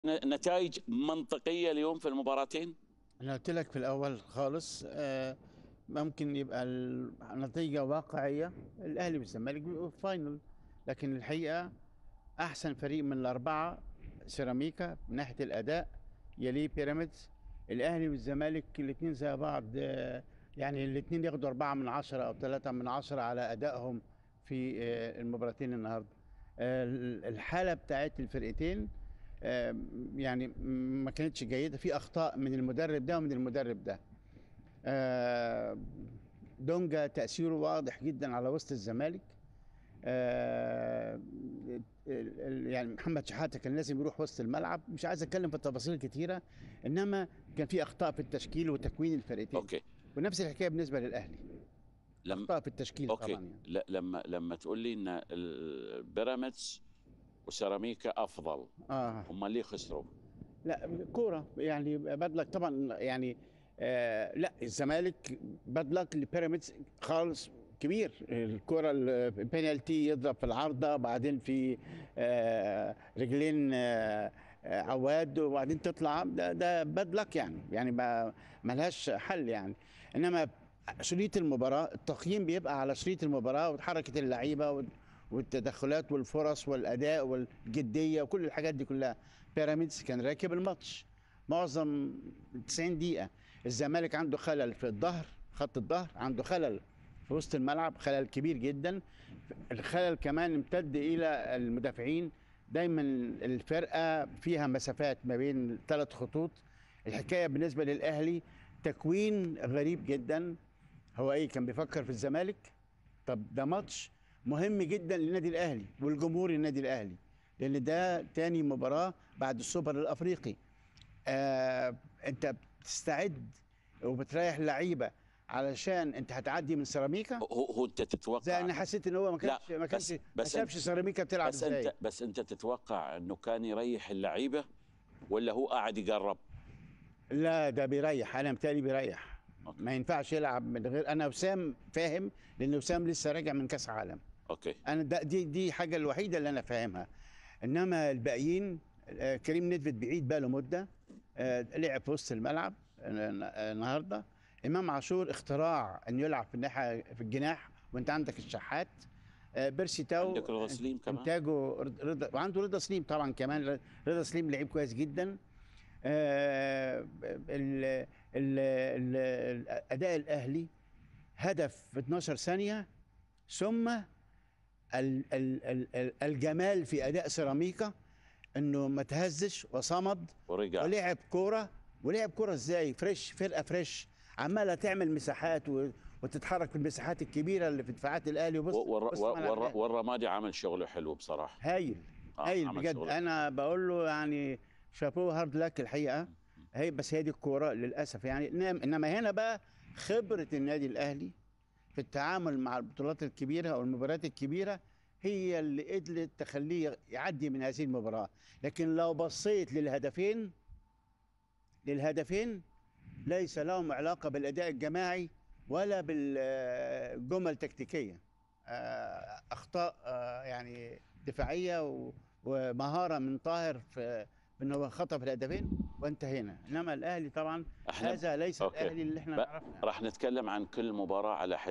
نتائج منطقيه اليوم في المباراتين انا قلت لك في الاول خالص آه، ممكن يبقى النتيجه واقعيه الاهلي والزمالك بيبقوا في فاينل لكن الحقيقه احسن فريق من الاربعه سيراميكا من ناحيه الاداء يليه بيراميدز الاهلي والزمالك الاثنين زي بعض آه، يعني الاثنين ياخدوا أربعة من عشرة أو ثلاثة من عشرة على أدائهم في آه، المباراتين النهاردة آه، الحالة بتاعت الفرقتين آه، يعني ما كانتش جيدة في أخطاء من المدرب ده ومن المدرب ده آه، دونجا تأثيره واضح جدا على وسط الزمالك آه، ال- ال- يعني محمد شحاته كان لازم يروح وسط الملعب مش عايز اتكلم في تفاصيل كتيره انما كان في اخطاء في التشكيل وتكوين الفرقتين اوكي ونفس الحكايه بالنسبه للاهلي لم اخطاء في التشكيل اوكي طبعا يعني. ل- لما لما تقول لي ان البيراميدز وسيراميكا افضل اه هم اللي خسروا لا كوره يعني بدلك طبعا يعني آه لا الزمالك بدلك لبيراميدز خالص كبير الكرة البينالتي يضرب في العارضة بعدين في آه رجلين آه آه، عواد وبعدين تطلع ده, ده باد لك يعني يعني ما ملهاش حل يعني انما شريط المباراة التقييم بيبقى على شريط المباراة وحركة اللعيبة وال- والتدخلات والفرص والاداء والجديه وكل الحاجات دي كلها بيراميدز كان راكب الماتش معظم 90 دقيقه الزمالك عنده خلل في الظهر خط الظهر عنده خلل في وسط الملعب خلل كبير جدا الخلل كمان امتد الى المدافعين دايما الفرقه فيها مسافات ما بين ثلاث خطوط الحكايه بالنسبه للاهلي تكوين غريب جدا هو ايه كان بيفكر في الزمالك طب ده ماتش مهم جدا للنادي الاهلي والجمهور النادي الاهلي لان ده تاني مباراه بعد السوبر الافريقي آه انت بتستعد وبتريح اللعيبه علشان انت هتعدي من سيراميكا هو, هو انت تتوقع زي انا حسيت ان هو ما كانش لا، ما بس- كانش ما بس شافش سيراميكا بتلعب بس ازاي انت بس انت تتوقع انه كان يريح اللعيبه ولا هو قاعد يقرب لا ده بيريح انا متهيألي بيريح أوكي. ما ينفعش يلعب من غير انا وسام فاهم لان وسام لسه راجع من كاس عالم اوكي انا ده دي دي الحاجه الوحيده اللي انا فاهمها انما الباقيين آه، كريم نيدفيد بعيد بقاله مده آه، لعب في وسط الملعب آه، آه، النهارده امام عاشور اختراع انه يلعب في الناحيه في الجناح وانت عندك الشحات آه، بيرسي تاو عندك رضا سليم كمان انتاجه رضا وعنده رضا سليم طبعا كمان رضا سليم لعيب كويس جدا آه، ال ال ال الاداء الاهلي هدف في 12 ثانيه ثم ال ال ال ال الجمال في اداء سيراميكا انه ما تهزش وصمد ورجع ولعب كوره ولعب كوره ازاي فريش فرقه فريش عماله تعمل مساحات و- وتتحرك في المساحات الكبيره اللي في دفاعات الاهلي وبص والر- بص والر- ملعب والر- الأهلي. والرمادي عمل شغله حلو بصراحه هايل آه، هايل عمل بجد شغل. انا بقول له يعني شابوه هارد لك الحقيقه هي بس هي دي الكوره للاسف يعني إنما- انما هنا بقى خبره النادي الاهلي في التعامل مع البطولات الكبيره او المباريات الكبيره هي اللي قدرت تخليه يعدي من هذه المباراه لكن لو بصيت للهدفين للهدفين ليس لهم علاقه بالاداء الجماعي ولا بالجمل التكتيكيه آه، اخطاء آه، يعني دفاعيه و- ومهاره من طاهر في انه هو خطف الهدفين وانتهينا انما الاهلي طبعا احنا هذا ليس أوكي. الاهلي اللي احنا ب- نعرفه راح نتكلم عن كل مباراه على